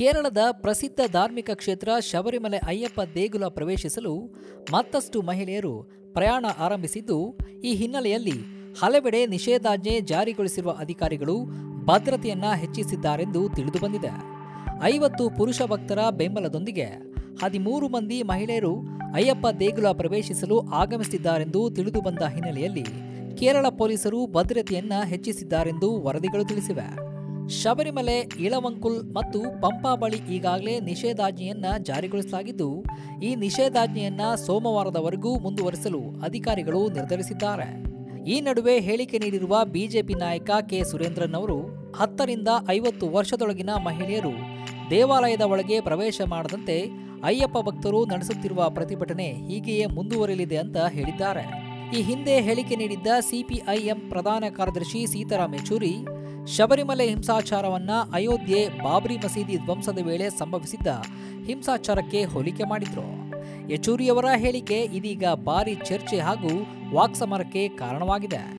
ಕೇರಳದ ಪ್ರಸಿದ್ಧ ಧಾರ್ಮಿಕ ಕ್ಷೇತ್ರ ಶಬರಿಮಲೆ ಅಯ್ಯಪ್ಪ ದೇಗುಲ ಪ್ರವೇಶಿಸಲು ಮತ್ತಷ್ಟು ಮಹಿಳೆಯರು ಪ್ರಯಾಣ ಆರಂಭಿಸಿದ್ದು ಈ ಹಿನ್ನೆಲೆಯಲ್ಲಿ ಹಲವೆಡೆ ನಿಷೇಧಾಜ್ಞೆ ಜಾರಿಗೊಳಿಸಿರುವ ಅಧಿಕಾರಿಗಳು ಭದ್ರತೆಯನ್ನ ಹೆಚ್ಚಿಸಿದ್ದಾರೆಂದು ತಿಳಿದುಬಂದಿದೆ ಐವತ್ತು ಪುರುಷ ಭಕ್ತರ ಬೆಂಬಲದೊಂದಿಗೆ ಹದಿಮೂರು ಮಂದಿ ಮಹಿಳೆಯರು ಅಯ್ಯಪ್ಪ ದೇಗುಲ ಪ್ರವೇಶಿಸಲು ಆಗಮಿಸುತ್ತಿದ್ದಾರೆಂದು ತಿಳಿದುಬಂದ ಹಿನ್ನೆಲೆಯಲ್ಲಿ ಕೇರಳ ಪೊಲೀಸರು ಭದ್ರತೆಯನ್ನ ಹೆಚ್ಚಿಸಿದ್ದಾರೆಂದು ವರದಿಗಳು ತಿಳಿಸಿವೆ ಶಬರಿಮಲೆ ಇಳವಂಕುಲ್ ಮತ್ತು ಪಂಪಾ ಬಳಿ ಈಗಾಗಲೇ ನಿಷೇಧಾಜ್ಞೆಯನ್ನ ಜಾರಿಗೊಳಿಸಲಾಗಿದ್ದು ಈ ನಿಷೇಧಾಜ್ಞೆಯನ್ನ ಸೋಮವಾರದವರೆಗೂ ಮುಂದುವರಿಸಲು ಅಧಿಕಾರಿಗಳು ನಿರ್ಧರಿಸಿದ್ದಾರೆ ಈ ನಡುವೆ ಹೇಳಿಕೆ ನೀಡಿರುವ ಬಿಜೆಪಿ ನಾಯಕ ಕೆ ಸುರೇಂದ್ರನ್ ಅವರು ಹತ್ತರಿಂದ ಐವತ್ತು ವರ್ಷದೊಳಗಿನ ಮಹಿಳೆಯರು ದೇವಾಲಯದ ಒಳಗೆ ಪ್ರವೇಶ ಮಾಡದಂತೆ ಅಯ್ಯಪ್ಪ ಭಕ್ತರು ನಡೆಸುತ್ತಿರುವ ಪ್ರತಿಭಟನೆ ಹೀಗೆಯೇ ಮುಂದುವರಿಯಲಿದೆ ಅಂತ ಹೇಳಿದ್ದಾರೆ ಈ ಹಿಂದೆ ಹೇಳಿಕೆ ನೀಡಿದ್ದ ಸಿಪಿಐಎಂ ಪ್ರಧಾನ ಕಾರ್ಯದರ್ಶಿ ಸೀತಾರಾಮ್ ಯೆಚೂರಿ ಶಬರಿಮಲೆ ಹಿಂಸಾಚಾರವನ್ನ ಅಯೋಧ್ಯೆ ಬಾಬ್ರಿ ಮಸೀದಿ ಧ್ವಂಸದ ವೇಳೆ ಸಂಭವಿಸಿದ್ದ ಹಿಂಸಾಚಾರಕ್ಕೆ ಹೋಲಿಕೆ ಮಾಡಿದ್ರು ಯೆಚೂರಿಯವರ ಹೇಳಿಕೆ ಇದೀಗ ಭಾರಿ ಚರ್ಚೆ ಹಾಗೂ ವಾಕ್ಸಮರಕ್ಕೆ ಕಾರಣವಾಗಿದೆ